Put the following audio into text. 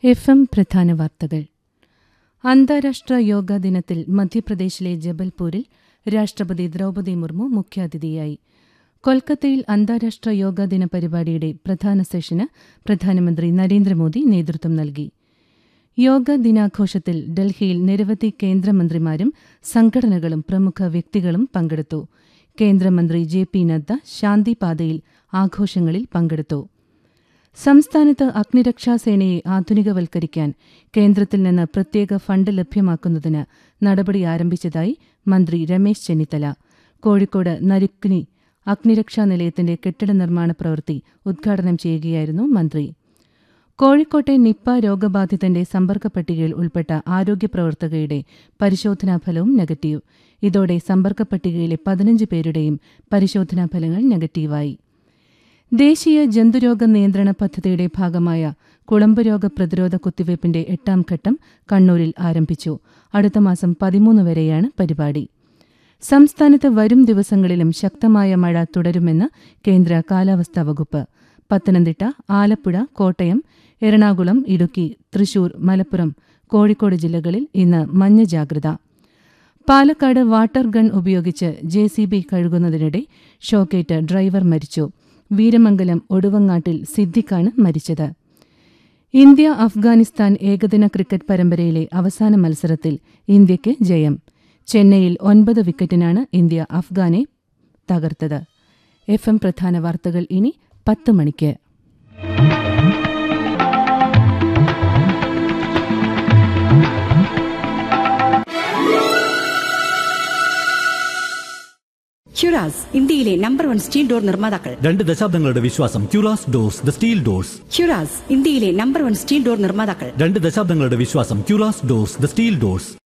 F M പ്രധാന വാർത്തകൾ അന്താരാഷ്ട്ര യോഗാ ദിനത്തിൽ മധ്യപ്രദേശിലെ ജബൽപൂരിൽ രാഷ്ട്രപതി ദ്രൗപദി മുർമു മുഖ്യാതിഥിയായി കൊൽക്കത്തയിൽ അന്താരാഷ്ട്ര യോഗാ ദിന പരിപാടിയുടെ പ്രധാന സെഷന് പ്രധാനമന്ത്രി നരേന്ദ്രമോദി നേതൃത്വം നൽകി യോഗ ദിനാഘോഷത്തിൽ ഡൽഹിയിൽ നിരവധി കേന്ദ്രമന്ത്രിമാരും സംഘടനകളും പ്രമുഖ വ്യക്തികളും പങ്കെടുത്തു കേന്ദ്രമന്ത്രി ജെ പി നദ്ദ ശാന്തിപാതയിൽ ആഘോഷങ്ങളിൽ പങ്കെടുത്തു സംസ്ഥാനത്ത് അഗ്നിരക്ഷാസേനയെ ആധുനികവൽക്കരിക്കാൻ കേന്ദ്രത്തിൽ നിന്ന് പ്രത്യേക ഫണ്ട് ലഭ്യമാക്കുന്നതിന് നടപടി ആരംഭിച്ചതായി മന്ത്രി രമേശ് ചെന്നിത്തല കോഴിക്കോട് നരുക്കിനി അഗ്നിരക്ഷാ നിലയത്തിന്റെ കെട്ടിട നിർമ്മാണ പ്രവൃത്തി ഉദ്ഘാടനം ചെയ്യുകയായിരുന്നു മന്ത്രി കോഴിക്കോട്ടെ നിപ്പ രോഗബാധിതന്റെ സമ്പർക്ക പട്ടികയിൽ ഉൾപ്പെട്ട ആരോഗ്യപ്രവർത്തകയുടെ പരിശോധനാഫലവും നെഗറ്റീവ് ഇതോടെ സമ്പർക്ക പട്ടികയിലെ പതിനഞ്ച് പേരുടെയും പരിശോധനാഫലങ്ങൾ നെഗറ്റീവായി ദേശീയ ജന്തുരോഗ നിയന്ത്രണ പദ്ധതിയുടെ ഭാഗമായ കുളമ്പ് രോഗ പ്രതിരോധ കുത്തിവയ്പ്പിന്റെ എട്ടാം ഘട്ടം കണ്ണൂരിൽ ആരംഭിച്ചു അടുത്ത മാസം പതിമൂന്ന് വരെയാണ് പരിപാടി സംസ്ഥാനത്ത് വരും ദിവസങ്ങളിലും ശക്തമായ മഴ തുടരുമെന്ന് കേന്ദ്ര കാലാവസ്ഥാ വകുപ്പ് പത്തനംതിട്ട ആലപ്പുഴ കോട്ടയം എറണാകുളം ഇടുക്കി തൃശൂർ മലപ്പുറം കോഴിക്കോട് ജില്ലകളിൽ ഇന്ന് മഞ്ഞ ജാഗ്രത പാലക്കാട് വാട്ടർ ഗൺ ഉപയോഗിച്ച് ജെ സി ബി കഴുകുന്നതിനിടെ ഷോക്കേറ്റ് ഡ്രൈവർ മരിച്ചു വീരമംഗലം ഒടുവങ്ങാട്ടിൽ സിദ്ദിഖാണ് മരിച്ചത് ഇന്ത്യ അഫ്ഗാനിസ്ഥാൻ ഏകദിന ക്രിക്കറ്റ് പരമ്പരയിലെ അവസാന മത്സരത്തിൽ ഇന്ത്യയ്ക്ക് ജയം ചെന്നൈയിൽ ഒൻപത് വിക്കറ്റിനാണ് ഇന്ത്യ അഫ്ഗാനെ തകർത്തത് എഫ് എം പ്രധാന വാർത്തകൾ ഇനി പത്ത് മണിക്ക് ഹ്യുറാസ് ഇന്ത്യയിലെ നമ്പർ വൺ സ്റ്റീൽ ഡോർ നിർമ്മാതാക്കൾ രണ്ട് ദശാബ്ദങ്ങളുടെ വിശ്വാസം Quras doors the steel doors Hyuras ഇന്ത്യയിലെ നമ്പർ വൺ സ്റ്റീൽ ഡോർ നിർമ്മാതാക്കൾ രണ്ട് ദശാബ്ദങ്ങളുടെ വിശ്വാസം Quras doors the steel doors